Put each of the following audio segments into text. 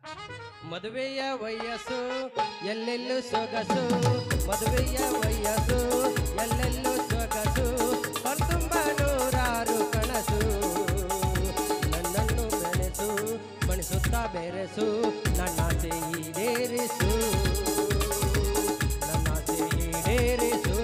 ಮದುವೆಯ ವಯಸ್ಸು ಎಲ್ಲೆಲ್ಲೂ ಸೊಗಸು ಮದುವೆಯ ವಯಸ್ಸು ಎಲ್ಲೆಲ್ಲೂ ಸೊಗಸು ಹೊರತುಂಬ ನೂರಾರು ಕನಸು ನನ್ನನ್ನು ಬೆಳೆಸು ಮಣಿಸುತ್ತಾ ಬೆರೆಸು ನನ್ನಾಸೆ ಈಡೇರಿಸು ನನ್ನಾಸೆ ಈಡೇರಿಸು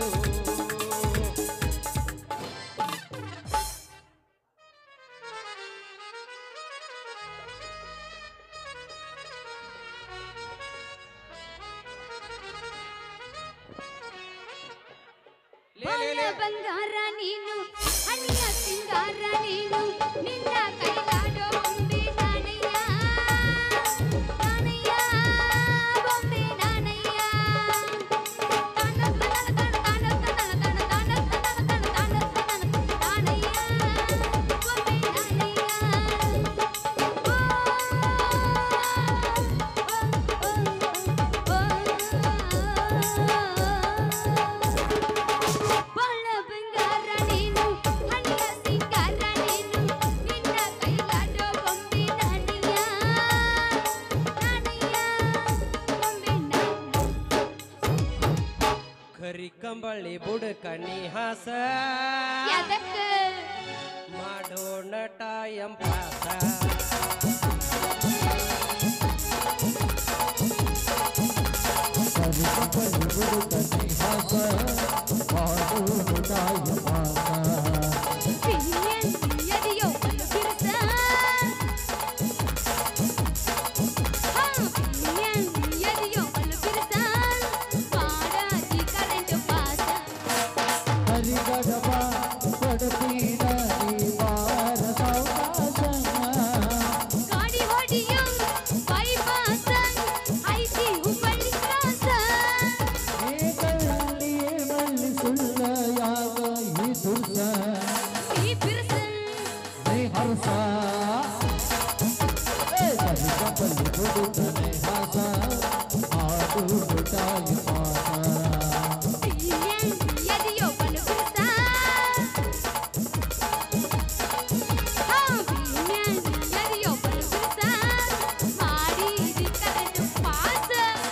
ಲೇ, ಲೇ, ಲೇ. ಬಾಳ ಬಂಗಾರ ನೀನು ಹನಿಯ ಸಿಂಗಾರ ನೀನು ನಿನ್ನ ಕೈಲಾಡೋ ಬೊಂಬೆ ನಾನಯ್ಯ ನಾನಯ್ಯ ಬೊಂಬೆ ನಾನಯ್ಯ ತಾನ ತಾನ ತಾನ ತಾನ ತಾನ ತಾನ ತಾನ ತಾನ ತಾನ ನಾನಯ್ಯ ಬೊಂಬೆ ನಾನಯ್ಯ ಬಾಳ ಬಂಗಾರ ನೀನು ಹಣಿಯ ಸಿಂಗಾರ ನೀನು ನಿನ್ನ ಕೈಲಾಡೋ ಬೊಂಬೆ ನಾನಯ್ಯ ನಾನಯ್ಯ ಬೊಂಬೆ ನಾನಯ್ಯ ಕರಿ ಕಂಬಳಿ ಬುಡಕ ನಿಹಾಸ ಯಾದಕ್ಕ ಮಾಡೋಣ ಟೈಮ್ ಪಾಸ ಪಿನಿಯನ್ ಎದಿಯೋ ಒಂದು ಬಿರುಸ ಹಾ ಪಿನಿಯನ್ ಎದಿಯೋ ಒಂದು ಬಿರುಸ ಪಾಡಾಜಿ ಕರೆಂಟ್ ಪಾಸ ಗಾಡಿ ಹೊಡಿಯೋ ಬೈಪಾಸ ಐತಿ ಹುಬ್ಬಳ್ಳಿ ಕ್ರಾಸ ಈ ಬಿರುಸ ಪಿನಿಯನ್ ಎದಿಯೋ ಒಂದು ಬಿರುಸ ಹಾ ಪಿನಿಯನ್ ಎದಿಯೋ ಒಂದು ಬಿರುಸ ಮಾಡಿದಿ ಕರೆಂಟ್ ಪಾಸ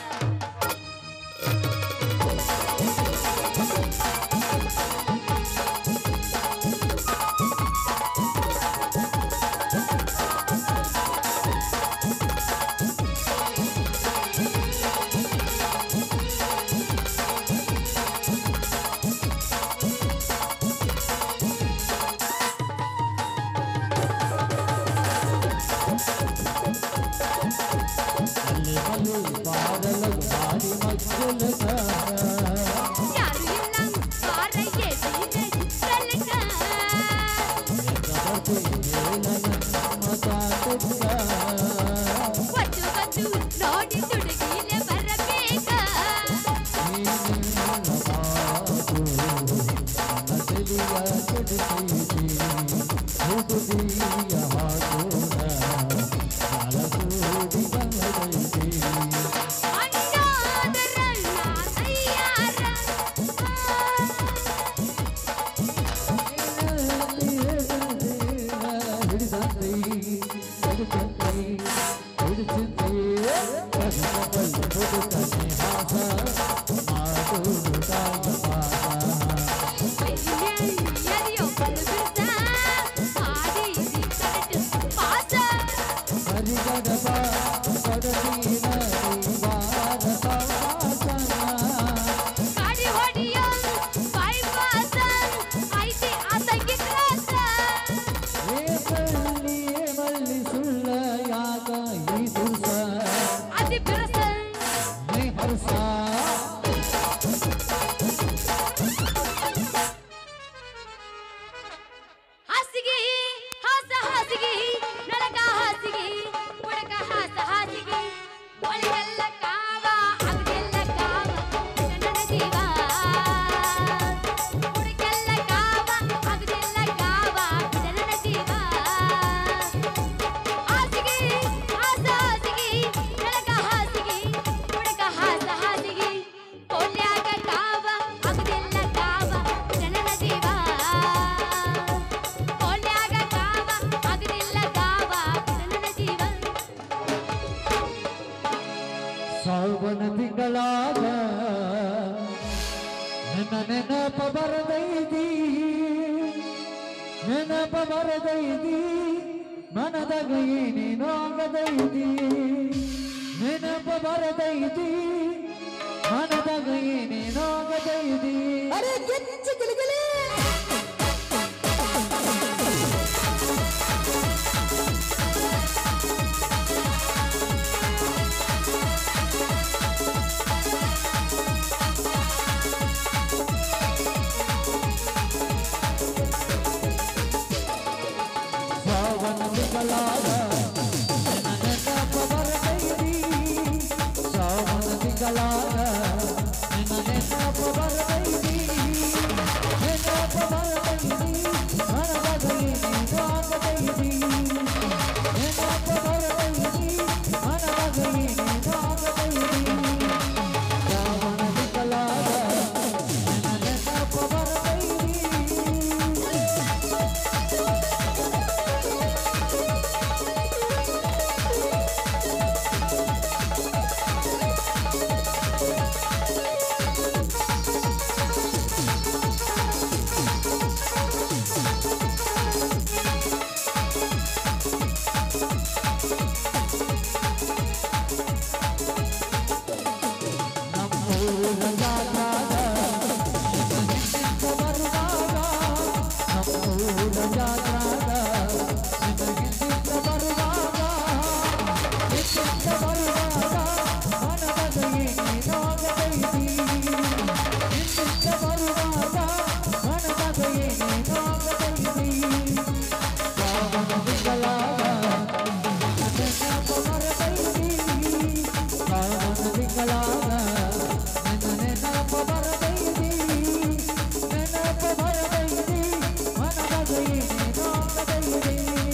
ಯಾರು ಇಲ್ಲ ಬಾರಯ್ಯ ನೀನೆ ಸಲಕ ಒದ್ದು ಬದ್ದು ನೋಡಿ ತುಡುಗಿಲೆ ಬರಬೇಕ ಅಣ್ಣಾದರಲ್ಲ ತಯ್ಯಾರ ಎದಿಯೋ ಬಲು ಬಿರ್ಸ ಮಾಡಿದಿ ಕರೆಕ್ಟ್ ಪಾಸ ಗಾಡಿ ಹೊಡಿಯೋ ಬೈಪಾಸ ಐತಿ ಆತಂಗಿ ಕ್ರಾಸ ಅದಿ ಬಿರ್ಸ ಹಾಸಿಗೆ ಹಾಸ ಹಾಸಿಗೆ ನಳಕ ಹಾಸಿಗೆ ಉಡಕ ಹಾಸ ಹಾಸಿಗೆ ಒಳಗೆಲ್ಲ ಕಾವ ಅಗದೆಲ್ಲ ಕಾವ ನನ್ನ ಜೀವ ಉಡಕೆಲ್ಲ ಕಾವ ಅಗದೆಲ್ಲ ಕಾವ ನನ್ನ ಜೀವ ಹಾಸಿಗೆ ಹಾಸ ಹಾಸಿಗೆ ನಳಕ ಹಾಸಿಗೆ ಉಡಕ ಹಾಸ ಹಾಸಿಗೆ ಕೊಲ್ಯಾಗ ಕಾವ ಅಗದೆಲ್ಲ ಕಾವ ನನ್ನ ಜೀವ ಕೊಲ್ಯಾಗ ಕಾವ ಅಗದಿಲ್ಲ ಕಾವ ನನ್ನ ಜೀವ ಸಾವನ ತಿಂಗಳಾಗ ನನ್ನ ನೆನಪ ಬರದೈದಿ ನೆನಪ ಬರದೈದಿ ಮನದಾಗ ಏನೇನೋ ಆಗದೈದಿ ನೆನಪ ಬರದೈದಿ ಮನದಾಗ ಏನೇನೋ ಆಗದೈದಿ ಅರೆ ಗೆಚ್ಚು ಗಿಲಿಗಿಲಿ ಸಾವನ ತಿಂಗಳಾಗ ನನ್ನ ನೆನಪ ಬರದೈದಿ ಸಾವನ ತಿಂಗಳಾಗ ನನ್ನ ನೆನಪ ಬರದೈದಿ ನೆನಪ ಬರದೈದಿ ಮನದಾಗ ಏನೇನೋ ಆಗದೈದಿ ನೆನಪ ಬರದೈದಿ ಮನದಾಗ ಏನೇನೋ ಆಗದೈದಿ ಸಾವನ ತಿಂಗಳಾಗ ನನ್ನ ನೆನಪ ಬರದೈದಿ ನಮ್ಮೂರ ಜಾತ್ರಾಗ ನಿನ್ನಿಂದ ಬರುವಾಗ ನಮ್ಮೂರ ಜಾತ್ರಾಗ ನಿನ್ನಿಂದ ಬರುವಾಗ ನಿನ್ನಿಂದ ಬರುವಾಗ ಮನದಾಗ ಏನೇನಾಗದೈತಿ ನಿನ್ನಿಂದ ಬರುವಾಗ ಮನದಾಗ ಏನೇನಾಗದೈತಿ ಸಾವನ ತಿಂಗಳಾಗ ನೆನಪ ಬರದೈತಿ ಸಾವನ ತಿಂಗಳಾಗ ನನ್ನ ನೆನಪ ಬರದೈತಿ ನೆನಪ ಬರದೈತಿ ಮನದಾಗ ಏನೇನಾಗದೈತಿ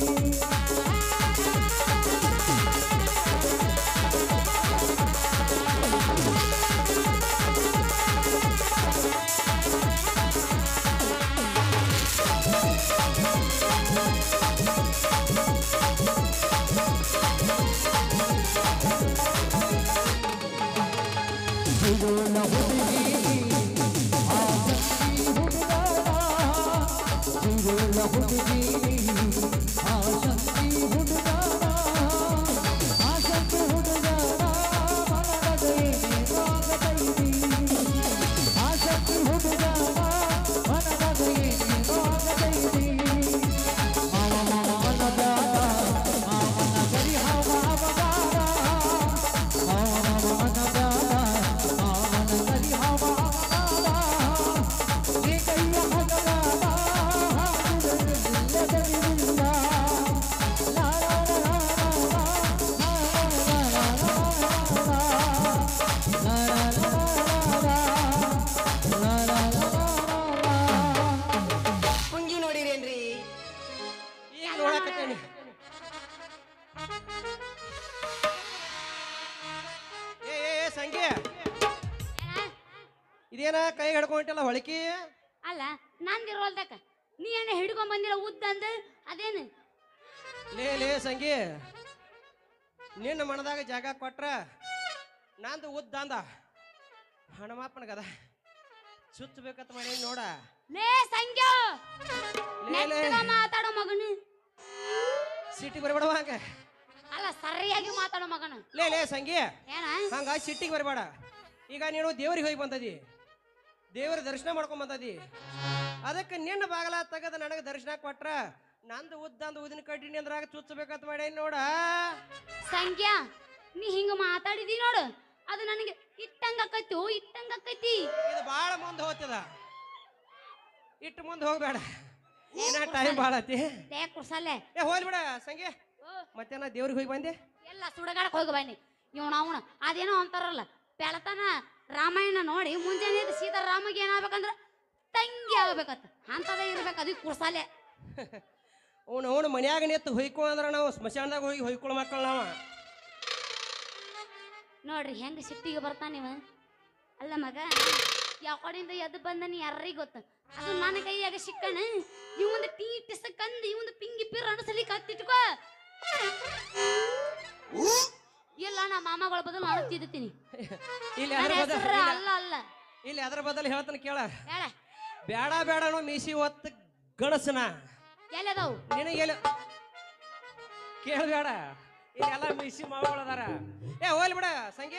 ಹುಡುಗನ ಹುಡುಗಿ ಆಸಕ್ತಿ ಹುಡುಗಾಡ ಹುಡುಗನ ಹುಡುಗಿ ಆಸಕ್ತಿ ಹುಡುಗಾಡ ಆಸಕ್ತಿ ಹುಡುಗಾಡ ಮನದಾಗ ಏನೇನಾಗದೈತಿ ಆಸಕ್ತಿ ಹುಡುಗಾಡ ಮನದಾಗ ಏನೇನಾಗದೈತಿ ಮಾವ ಮಾವ ಮನದಾಡ ಮಾವನ ಗರಿ ಹಾವ ಅವಗಾಡ ಮಾವ ಮಾವ ಮನದಾಡ ಮಾವನ ಗರಿ ಹಾವ ಅವಗಾಡ ಏ ಕೈಯ ಹಗಲಾಡ ಹಾಡುವುದಿಲ್ಲದರಿಲ್ಲ ಲಾ ಲಾ ಲಾ ಲಾ ಲಾ ಲಾ ಲಾ ಲಾ ಲಾ ಲಾ ಲಾ ಪುಂಗಿ ನೋಡಿರೇನ್ರಿ ಈಗ ನೋಡಕತ್ತೇನಿ ಏ ಏ, ಏ ಸಂಗಿ ಇದೇನ ಕೈ ಹಿಡ್ಕೊಂಟಿಲ್ಲ ಹೊಳಕಿ ಅಲ್ಲ ನಂದಿರೋಲ್ದಕ್ಕ ನೀ ಏನ ಹಿಡ್ಕೊಂಡ್ ಬಂದಿಲ್ಲ ಉದ್ದ ಅಂದ ಅದೇನು ಲೇ ಲೇ ಸಂಗಿ ನಿನ್ನ ಮನದಾಗ ಜಾಗ ಕೊಟ್ರ ನಂದು ಉದ್ದ ಅಂದ ಹಣಮಾಪನಗದ ಸುತ್ತಬೇಕಂತ ಮಾಡಿ ನೋಡ ಲೇ ಸಂಗ್ಯೋ ಲೇ ಲೇ ನೆಟ್ಟಗ ಮಾತಾಡೋ ಮಗನು ಸಿಟಿಗೆ ಬರಬೇಡವ ಹಂಗ ಅಲ್ಲ ಸರಿಯಾಗಿ ಮಾತಾಡೋ ಮಗನು ಲೇ ಲೇ ಸಂಗಿ ಏನ ಹಂಗ ಸಿಟ್ಟಿಗೆ ಬರಬೇಡ ಈಗ ನೀನು ದೇವ್ರಿಗೆ ಹೋಗಿ ಬಂದದಿ ದೇವರ ದರ್ಶನ ಮಾಡ್ಕೊಂಡ್ ಬಂದದಿ ಅದಕ್ಕೆ ನಿನ್ನ ಬಾಗಲ ತೆಗೆದು ನನಗೆ ದರ್ಶನ ಕೊಟ್ರ ನಂದು ಉದ್ದ ಅಂದ ಉದಿನ ಕಡ್ಡಿನಿ ಅಂದ್ರಾಗ ಚುಚ್ಚಬೇಕಂತ ಮಾಡೇನಿ ನೋಡ ಸಂಖ್ಯಾ ನೀ ಹಿಂಗ ಮಾತಾಡಿದಿ ನೋಡು ಅದು ನನಗೆ ಇಟ್ಟಂಗ ಆಕೈತಿ ಇಟ್ಟಂಗ ಆಕೈತಿ ಇದು ಭಾಳ ಮುಂದೆ ಹೋಗ್ತದ ಇಟ್ಟು ಮುಂದೆ ಹೋಗ್ಬೇಡ ಇನ್ನ ಟೈಮ್ ಭಾಳ ಐತಿ ಲೇ ಕುರ್ಸಲ್ಲೇ ಏ ಹೋಗ್ಲಿ ಬಿಡ ಸಂಗೆ ಮತ್ತೇನ ದೇವ್ರಿಗೆ ಹೋಗಿ ಬಂದೆ ಎಲ್ಲ ಸುಡಗಾಡಕ್ ಹೋಗಿ ಬನ್ನಿ ಇವನ ಅವನ ಅದೇನೋ ಅಂತಾರಲ್ಲ ಬೆಳತನ ರಾಮಾಯಣ ನೋಡಿ ಮುಂಜಾನೆ ಎದ್ದು ಸೀತಾ ರಾಮಗೆ ಏನಾಗ್ಬೇಕಂದ್ರ ತಂಗಿ ಆಗ್ಬೇಕತ್ತ ಅಂತದ ಇರ್ಬೇಕು ಅದು ಕುರ್ಸಾಲೆ ಅವ್ನು ಅವನು ಮನ್ಯಾಗ ನಿಂತು ಹೊಯ್ಕೊ ಅಂದ್ರೆ ನಾವು ಸ್ಮಶಾನದಾಗ ಹೋಗಿ ಹೊಯ್ಕೊಳ ಮಕ್ಕಳು ನಾವ ನೋಡ್ರಿ ಹೆಂಗ್ ಸಿಟ್ಟಿಗೆ ಬರ್ತಾನ ನೀವ ಅಲ್ಲ ಮಗ ಯಾವ ಕಡೆಯಿಂದ ಎದ್ದು ಬಂದನಿ ಯಾರಿಗೆ ಗೊತ್ತ ಅದು ನನ್ನ ಕೈಯಾಗ ಸಿಕ್ಕಣ ಇವಂದ ಟೀ ಟಿಸಕಂದ್ ಇವಂದ ಪಿಂಗಿ ಪಿರ್ ಅಣಸಲಿಕ್ಕೆ ಹತ್ತಿಟ್ಕೋ ಇಲ್ಲ ನಾ ಮಾಮಗಳ ಬದಲು ನಾನು ತಿದ್ದುತ್ತೀನಿ ಇಲ್ಲಿ ನನ್ನ ಅದ್ರ ಬದಲು ಹೆಸರು ಇಲ್ಲ, ಅಲ್ಲ ಅಲ್ಲ ಇಲ್ಲಿ ಅದ್ರ ಬದಲು ಹೇಳ್ತಾನೆ ಕೇಳ ಹೇಳ ಬೇಡ ಬೇಡನೋ ಮೀಸಿ ಒತ್ತ ಗಣಸನ ಎಲ್ಲದಾವು ನಿನಗೆ ಎಲ್ಲಿ ಕೇಳಬೇಡ ಇಲ್ಲೆಲ್ಲ ಮೀಸಿ ಮಾವುಗಳು ಅದಾರ ಏ ಹೋಗ್ಲಿ ಬಿಡ ಸಂಗಿ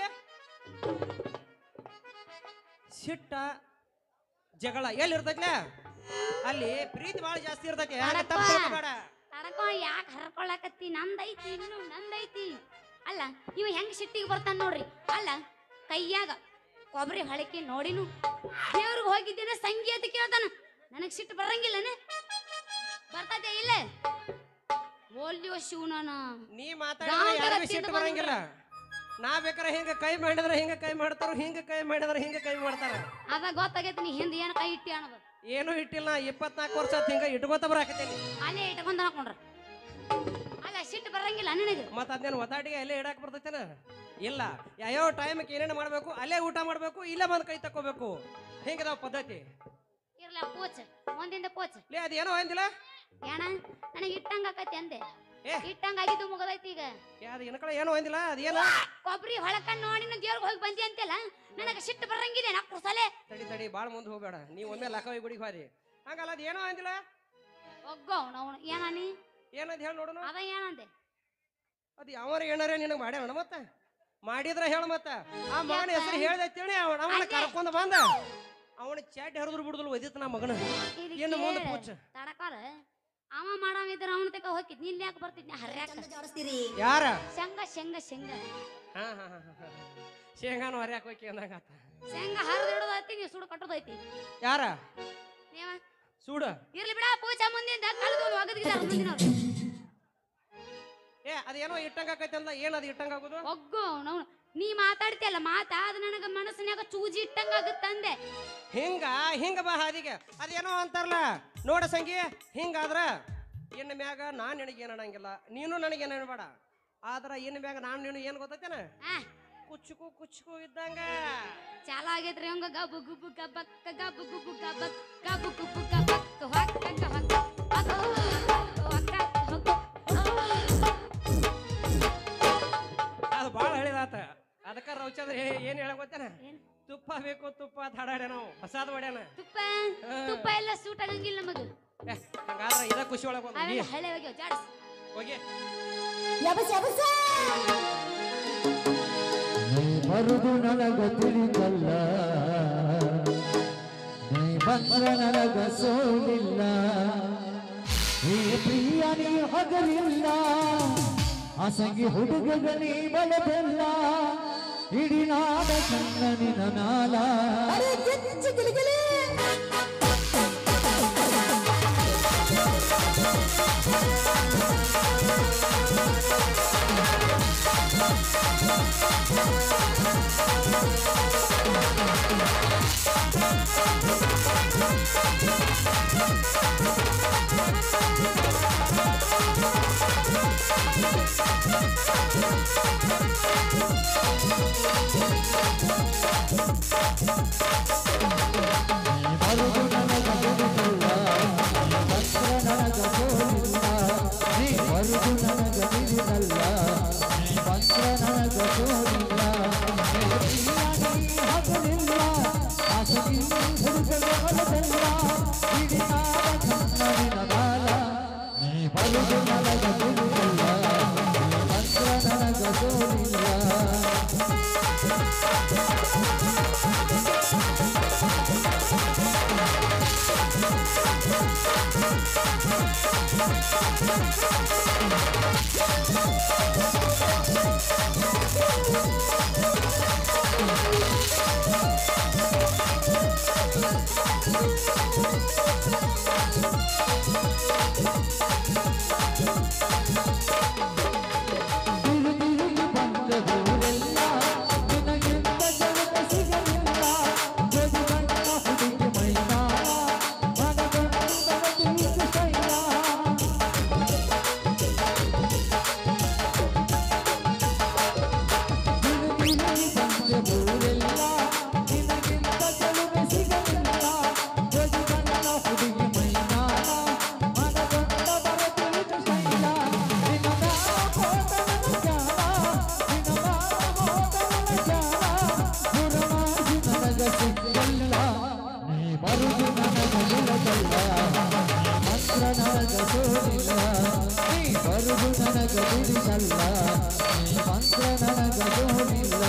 ಸಿಟ್ಟ ಜಗಳ ಎಲ್ಲಿ ಇರ್ತೈತ್ಲೆ ಅಲ್ಲಿ ಪ್ರೀತಿ ಭಾಳ ಜಾಸ್ತಿ ಇರ್ತೈತಿ ಹಂಗ ಮಾಡಪ್ಪ. ತಪ್ಪು ತಿಳ್ಕೊಬೇಡ. ತಡಕೋ ಯಾಕೆ ಹರ್ಕೊಳಕತ್ತಿ ನಂದೈತಿ ಇನ್ನು ನಂದೈತಿ ಅಲ್ಲ ಇವ ಹೆಂಗ್ ಸಿಟ್ಟಿಗೆ ಬರ್ತಾನ ನೋಡ್ರಿ ಅಲ್ಲ ಕೈಯಾಗ ಕೊಬ್ಬರಿ ಹೊಳಕೆ ನೋಡಿನು ದೇವ್ರಿಗೆ ಹೋಗಿದ್ದೇನೆ ಸಂಗಿ ಅಂತ ಕೇಳ್ತಾನ ನನಗ್ ಸಿಟ್ಟು ಬರಂಗಿಲ್ಲನೆ ಬರ್ತದೆ ಇಲ್ಲ ಓಲ್ಯೋ ಶಿವನನ ನೀ ಮಾತಾಡಿದ್ರೆ ಗಾಂಧಿ ಯಾರಿಗೂ ರತ್ತಿದ್ದು ಸಿಟ್ಟು ಬರಂಗಿಲ್ಲ ನಾ ಬೇಕಾರೆ ಹಿಂಗ ಕೈ ಮಾಡಿದ್ರೆ ಹಿಂಗ ಕೈ ಮಾಡ್ತಾರ ಹಿಂಗ ಕೈ ಮಾಡಿದ್ರೆ ಹಿಂಗ ಕೈ ಮಾಡ್ತಾರ ಅದ ಗೊತ್ತಾಗೈತಿ ನೀ ಹಿಂದೆ ಏನ್ ಕೈ ಇಟ್ಟಿ ಅನ್ನೋದು ಏನು ಇಟ್ಟಿಲ್ಲ ನಾ ಇಪ್ಪತ್ನಾಲ್ಕು ವರ್ಷ ಆತ್ ಹಿಂಗ ಇಟ್ಕೋತ ಬರಾಕತ್ತೇನಿ ಅಲ್ಲೇ ಇಟ್ಕೊಂಡ್ ಹಾಕೊಂಡ್ರ ಅಲ್ಲ ಸಿಟ್ಟು ಬರಂಗಿಲ್ಲ ನನಗೆ ಮತ್ತ ಅದೇನು ಒತ್ತಾಟಿಗೆ ಅಲ್ಲೇ ಇಡಾಕ್ ಬರ್ತೈತೇನ ಇಲ್ಲ ಯಾವ್ಯಾವ ಟೈಮ್ಗೆ ಏನೇನು ಮಾಡ್ಬೇಕು ಅಲ್ಲೇ ಊಟ ಮಾಡ್ಬೇಕು ಇಲ್ಲೇ ಬಂದ್ ಕೈ ತಕ್ಕೋಬೇಕು ಹಿಂಗದಾವ ಪದ್ಧತಿ ಇರ್ಲ ಪೋಚ್ ಒಂದಿಂದ ಪೋಚ್ ಲೇ ಅದೇನೋ ಅಂದಿಲ್ಲ ಏನ ನನಗೆ ಇಟ್ಟಂಗ ಆಕತಿ ಅಂದೆ ಏ. ಇಟ್ಟಂಗ ಆಗಿದ್ದು ಮುಗದೈತಿ ಈಗ ಅದು ಏನಕಳ ಏನೋ ಅಂದಿಲ್ಲ ಅದೇನ ಕೊಬ್ಬರಿ ಹೊಳಕನ್ ನೋಡಿ ದೇವ್ರಿಗೆ ಹೋಗಿ ಬಂದಿ ಅಂತೆಲ್ಲ ನನಗೆ ಸಿಟ್ಟು ಬರಂಗಿದೆ ನಾ ಕುಸಲೆ ತಡಿ ತಡಿ ಭಾಳ ಮುಂದೆ ಹೋಗ್ಬೇಡ ನೀ ಒಮ್ಮೆ ಲಕ್ಕವಿ ಗುಡಿಗೆ ಹೋದಿ ಹಂಗಲ್ಲ ಅದೇನೋ ಅಂದಿಲ್ಲ ಒಗ್ಗೋ ನಾವು ಏನಾನಿ ಏನಂತ ಹೇಳಿ ನೋಡೋಣ ಅದ ಏನಂದೆ ಅದು ಯಾವರ ಏನಾರ ನಿನಗೆ ಮಾಡ್ಯಾನ ಮತ್ತ ಮಾಡಿದ್ರ ಹೇಳ ಮತ್ತ ಆ ಮಗನ ಹೆಸರು ಹೇಳ್ದೈತೇಳಿ ಅವನ ಅವನ ಅಲ್ಲೇ. ಕರ್ಕೊಂಡ್ ಬಂದ ಅವನ ಚಾಟಿ ಹರಿದ್ರು ಬಿಡುದಿಲ್ಲ ಒದಿತ ನಾ ಮಗನ ಇದು ಏನು ಮುಂದೆ ಕೇಳ. ಪೂಚ ತಡಕಾರ ಅವ ಮಾಡಾವಿದ್ರ ಅವನ ತಕ ಹೋಗಿದ್ ನೀನ್ ಯಾಕೆ ಬರ್ತಿದ್ನಿ ಹರ್ಯಾಕ ಜಾಡಿಸ್ತೀರಿ ಯಾರ ಶೇಂಗ ಶೇಂಗ ಶೇಂಗ ಹಾ ಹಾ ಹಾ ಹಾ, ಹಾ. ಶೇಂಗಾನು ಹರಿಯಾಕ ಹೋಗಿ ಅಂದಂಗಾತ ಶೇಂಗ ಹರಿದಿಡೋದೈತಿ ನೀವು ಸುಡು ಕಟ್ಟೋದೈತಿ ಯಾರ ನೀವ ಸೂಡ ಇರ್ಲಿ ಬಿಡ ಪೂಜಾ ಮುಂದಿಂದ ಕಳೆದು ಒಗದಿದ್ದಾರೆ ಮುಂದಿನವ್ರು ಏ ಅದೇನೋ ಇಟ್ಟಂಗ ಆಕೈತಿ ಅಂದ ಏನ್ ಅದು ಇಟ್ಟಂಗ ಆಗುದು ಒಗ್ಗು ನಾವು ನೀ ಮಾತಾಡ್ತಿಯಲ್ಲ ಮಾತಾ ಅದು ನನಗ ಮನಸ್ಸಿನಾಗ ಚೂಜಿ ಇಟ್ಟಂಗ ಆಗುತ್ತಂದೆ ಹಿಂಗ ಹಿಂಗ ಬಾ ಹಾದಿಗೆ ಅದೇನೋ ಅಂತಾರಲ್ಲ ನೋಡ ಸಂಗಿ ಹಿಂಗಾದ್ರ ಇನ್ನು ಮ್ಯಾಗ ನಾನ್ ನಿನಗೆ ಏನ್ ಅನ್ನಂಗಿಲ್ಲ ನೀನು ನನಗೆ ಏನ್ ಅನ್ಬೇಡ ಆದ್ರ ಇನ್ನು ಮ್ಯಾಗ ನಾನು ನೀನು ಏನ್ ಗೊತ್ತೈತೇನ ಆ ಕುಚ್ಚುಕು ಕುಚ್ಚುಕು ಇದ್ದಂಗ ಚಾಲ ಆಗೈತ್ರಿ ಹಂಗ ಗಬು ಗುಬು ಗಬಕ್ಕ ಗಬು ಗುಬು ಗಬಕ್ ಗಬು ಗುಬು ಗಬಕ್ ಹೊಕ್ಕ ಗಬಕ್ ಅಗೋ, ಹೊಕ್ಕ ಹೊಕ್ಕ. ಅದು ಭಾಳ ಹೇಳಿದಾತ ಅದಕ್ಕ ರೌಚಂದ್ರ ಏ- ಏನ್ ಹೇಳಕ್ ಗೊತ್ತೇನ ಏನ್? ತುಪ್ಪ ಬೇಕು ತುಪ್ಪ ಅಂತ ಹಾಡಾಡ್ಯ ನಾವು ಹೊಸಾದ್ ಹೊಡ್ಯಾನ ತುಪ್ಪ ತುಪ್ಪ ಎಲ್ಲ ಸೂಟ್ ಆಗಂಗಿಲ್ಲ ನಮಗ ಏ, ಹಂಗಾದ್ರ ಇದ ಖುಷಿ ಒಳಗ ಒಂದು ಅವೆಲ್ಲ ಹಳೆ ಹೋಗ್ಯಾವ ಜಾಡ್ಸ್ ಹೋಗಿ ಯಬಸ್ ಯಬಸ್ ನೀ ಬರುದು ನನಗ ತಿಳಿದಲ್ಲ ನೀ ಬಂದ್ರ ನನಗ ಸೋಲಿಲ್ಲ ಈ ಪ್ರಿಯ ನೀ ಹಗಲಿಲ್ಲ ಅಸಂಗಿ ಹುಡುಗಗ ನೀ ಬಲಬಲ್ಲ ಇಡೀ ನಾಡ ಕಣ್ಣ ನಿನ ನಾಲ ಅರೆ ಗಿಚ್ಚಿ ಗಿಲಿಗಿಲಿ ಬರುದು ನನಗ ತಿಳಿದಲ್ಲ ನೀ ಬಂದ್ರ ನನಗ ಸೋಲಿಲ್ಲ ನೀ ಬರುದು ನನಗ ತಿಳಿದಲ್ಲ ನೀ ಬಂದ್ರ ನನಗ ಸೋಲಿಲ್ಲ ನೀ ಪ್ರಿಯ ನೀ ಹಗಲಿಲ್ಲ ಆಸಗಿ ಹುಡುಗಗ ಬಲದಲ್ಲ ಇಡೀ ನಾಡ ಕನ್ನಡಿನ ಬಾಲ ನೀ ಬರುದು ನನಗ ತಿಳಿದಲ್ಲ ನೀ ಬಂದ್ರ ನನಗ ಸೋಲಿಲ್ಲ ತಿರು ತಿರುಗಿ ಬಂದ ಊರೆಲ್ಲ ನಿನಗಿಂತ ಜಗತ್ತ ಸಿಗಲಿಲ್ಲ ಜಗು ಗಂಡ ಹುಡುಗಿ ಮೈನ ಮನಗಂಡು ನನಗೆ ಶೈಲ ಮಂತ್ರ ನನಗದೋನಿಲ್ಲ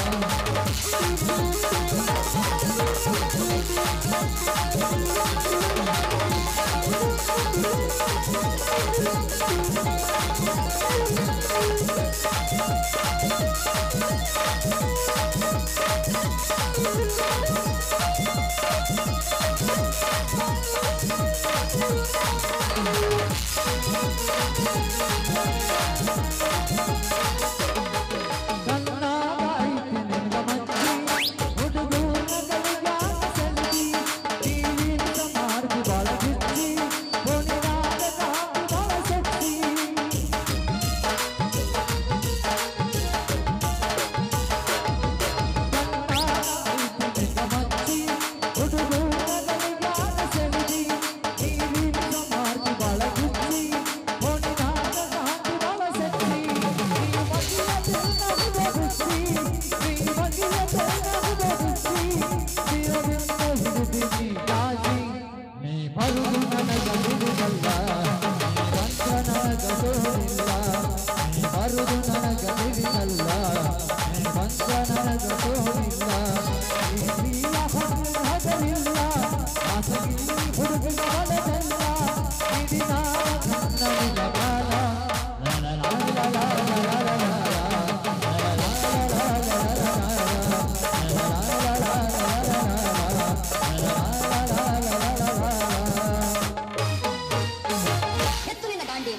ಕಣ್ಣಾಗಾಯ್ತು ನಿನ್ನ ಮಚ್ಚಿ ಹುಡುಗೂರ ಕೈಯಾಗ ಸೆಲ್ಫಿ ಟಿವಿಯಿಂದ ಮಾರ್ಗಿ ಬಾಳ ಬಿಚ್ಚಿ ಫೋನಿನಾಗ ಕಾಪಿ ಬಾಳ ಸೆಕ್ಸಿ ಕಣ್ಣಾಗಾಯ್ತು ನಿನ್ನ ಮಚ್ಚಿ ಹುಡುಗೂರ ಕೈಯಾಗ ಸೆಲ್ಫಿ ಟಿವಿಯಿಂದ ಮಾರ್ಗಿ ಬಾಳ ಬಿಚ್ಚಿ ಫೋನಿನಾಗ ಕಾಪಿ ಬಾಳ ಸೆಕ್ಸಿ ಎತ್ತುವಿನ ಗಾಂಡೀವ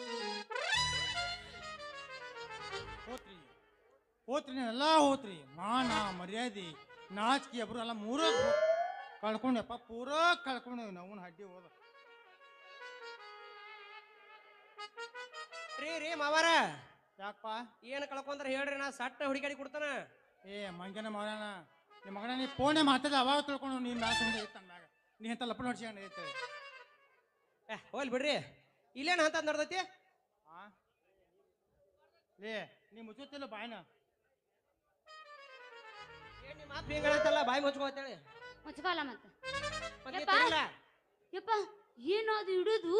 ಹೋತ್ರಿ ಹೋತ್ರಿ ಎಲ್ಲ ಹೋತ್ರಿ ಮಾನ ಮರ್ಯಾದೆ ನಾಚಿಕೆ ಅಬ್ರು ಎಲ್ಲ ಮೂರ ಕಳ್ಕೊಂಡೆಪ್ಪ ಪೂರ ಕಳ್ಕೊಂಡು ನಾವು ಹಡ್ಡಿ ಹೋದ ರೀ ರೀ ಮಾವಾರ ಯಾಕಪ್ಪ ಏನು ಕಳ್ಕೊಂಡ್ರ ಹೇಳ್ರಿ ನಾ ಸಟ್ಟ ಹುಡುಗಾಡಿ ಕೊಡ್ತಾನ ಏ ಮಂಗನ ಮಗನ ನಿಮ್ಮ ಮಗನ ನೀ ಫೋನೇ ಮಾತಾಡ ಅವಾಗ ತಿಳ್ಕೊಂಡು ನೀನು ಮ್ಯಾಲ ಸುಮ್ಮನೆ ಐತೆ ಮ್ಯಾಗ ನೀ ಅಂತ ಲಪ್ಪ ನೋಡ್ಸ್ಕೊಂಡು ಐತೆ ಏ ಹೋಲ್ ಬಿಡ್ರಿ ಇಲ್ಲೇನ ಅಂತ ನಡ್ದೈತಿ ಆ ಲೇ ನೀ ಮುಚ್ಚುತ್ತಿಲ್ಲ ಬಾಯ್ನ ಏನ್ ನಿಮ್ಮ ಮಾತು ಹಿಂಗಂತಲ್ಲ ಬಾಯಿ ಮುಚ್ಕೋತೇಳಿ ಮುಚ್ಕೋಲ್ಲ ಮತ್ತ ಮತ್ತೆ ಯಪ್ಪ. ತಿರ್ಗಿಲ್ಲ. ಯಪ್ಪ ಏನು ಅದು ಇಡುದು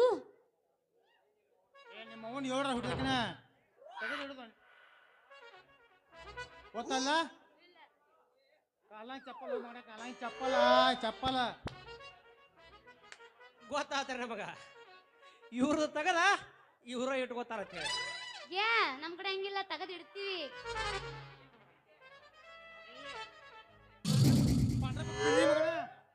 ಏ ನಿಮ್ಮ ಅವನ್ ಏಳ್ರ ಹುಡುಗನ ತೆಗೆದು ಹಿಡಿದು ಗೊತ್ತಲ್ಲ ಕಾಲಾಂಗ್ ಚಪ್ಪಲ ಮಾಡ ಕಾಲಾಂಗ್ ಚಪ್ಪಲ ಚಪ್ಪಲ ಗೊತ್ತಾತ್ರ ನಮಗ ಇವ್ರದ್ದು ತಗದ ಇವ್ರ ಇಟ್ಕೋತಾರ ಅಂತ ಹೇಳಿ ಯಾ ನಮ್ ಕಡೆ ಹಂಗಿಲ್ಲ ತೆಗೆದು ಇಡ್ತೀವಿ ಪಾಂಡ್ರ ಬಿಡ್ರಿ ಮಗನ.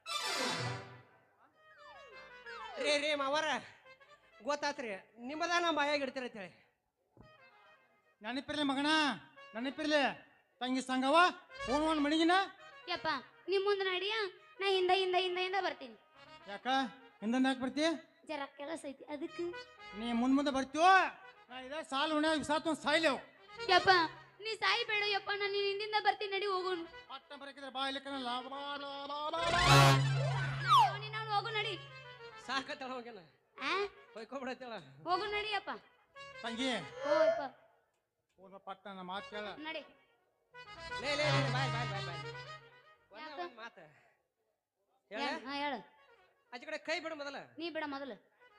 ರೀ ರೀ ಮಾವಾರ ಗೊತ್ತಾತ್ರಿ ನಿಮ್ಮದ ನಾ ಬಾಯಾಗ ಇಡ್ತೀರ ಅಂತ ಹೇಳಿ ನೆನಪಿರ್ಲಿ ಮಗನ ನೆನಪಿರ್ಲಿ ತಂಗಿ ಸಂಗವ ಫೋನ್ ಒಂದು ಮಣಿಗಿನ ಯಪ್ಪ ನಿಮ್ ಮುಂದೆ ನಡಿಯ ನಾ ಹಿಂದ ಹಿಂದ ಹಿಂದ ಹಿಂದ ಬರ್ತೀನಿ ಯಾಕ ಹಿಂದೆ ಯಾಕೆ ಬರ್ತಿ ಜರ ಕೆಲಸ ಐತಿ ಅದಕ್ಕೆ ನೀ ಮುಂದ್ ಮುಂದೆ ಬರ್ತೀವೋ ನಾ ಇದೇ ಸಾಲ ಉಣ್ಯ ಸಾತ್ ಒಂದು ಸಾಯ್ಲೇವು ಯಪ್ಪ ನೀ ಸಾಯಿ ಬೇಡ ಯಪ್ಪ ನಾನು ನಿನ್ ಹಿಂದಿಂದ ಬರ್ತೀನಿ ನಡಿ ಹೋಗೋಣ ಪಟ್ಟ ಬರಕಿದ್ರೆ ಬಾ ಇಲ್ಲಕನ ಲಾಭ ನಾವು ಹೋಗು ನಡಿ ಸಾಕತ್ತಳ ಹೋಗ್ಯಾನ ಆ ಹೊಯ್ಕೊಂಬಿಡತ್ತೇಳ ಹೋಗು ನಡಿಯಪ್ಪ ತಂಗಿ ಹೋಯಪ್ಪ ಹೋದ ಪಟ್ಟ ನನ್ನ ಮಾತು ಕೇಳ ನಡಿ ಲೇ ಲೇ ಲೇ ಬಾಯ್ ಬಾಯ್ ಬಾಯ್ ಬಾಯ್ ಒಂದೇ ಯಾಕ? ಒಂದ್ ಮಾತ ಹೇಳ ಏನ್? ಹಾ ಹೇಳು ಆಚೆ ಕಡೆ ಕೈ ಬಿಡು ಮೊದಲ ನೀ ಬಿಡ ಮೊದಲು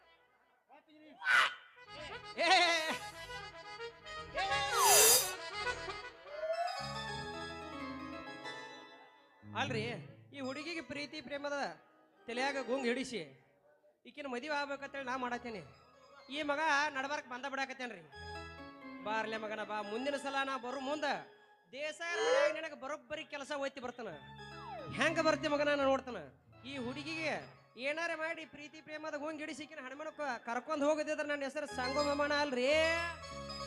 ಏ ಅಲ್ರಿ ಈ ಹುಡುಗಿಗೆ ಪ್ರೀತಿ ಪ್ರೇಮದ ತಲೆಯಾಗ ಗುಂಗ್ ಹಿಡಿಸಿ ಈಕಿನ ಮದುವೆ ಆಗ್ಬೇಕಂತೇಳಿ ನಾ ಮಾಡತ್ತೇನೆ ಈ ಮಗ ನಡ್ಬಾರ್ಕ್ ಬಂದ ಬಿಡಾಕತ್ತೇನ್ರಿ ಬಾರ್ಲೆ ಮಗನ ಬಾ ಮುಂದಿನ ಸಲ ನಾ ಬರೋ ಮುಂದ ದೇಸಾಯರ ಮನ್ಯಾಗ ನಿನಗೆ ಬರೋಬ್ಬರಿ ಕೆಲಸ ಒಯ್ತಿ ಬರ್ತಾನ ಹೆಂಗ ಬರ್ತಿ ಮಗನ ನಾ ನೋಡ್ತಾನ ಈ ಹುಡುಗಿಗೆ ಏನಾರ ಮಾಡಿ ಪ್ರೀತಿ ಪ್ರೇಮದ ಗುಂಗ್ ಹಿಡಿಸಿ ಈಕಿನ ಹಣಮನ ಕರ್ಕೊಂಡು ಹೋಗದಿದ್ರೆ ನನ್ನ ಹೆಸರು ಸಂಗಮಮಣ ಅಲ್ರಿ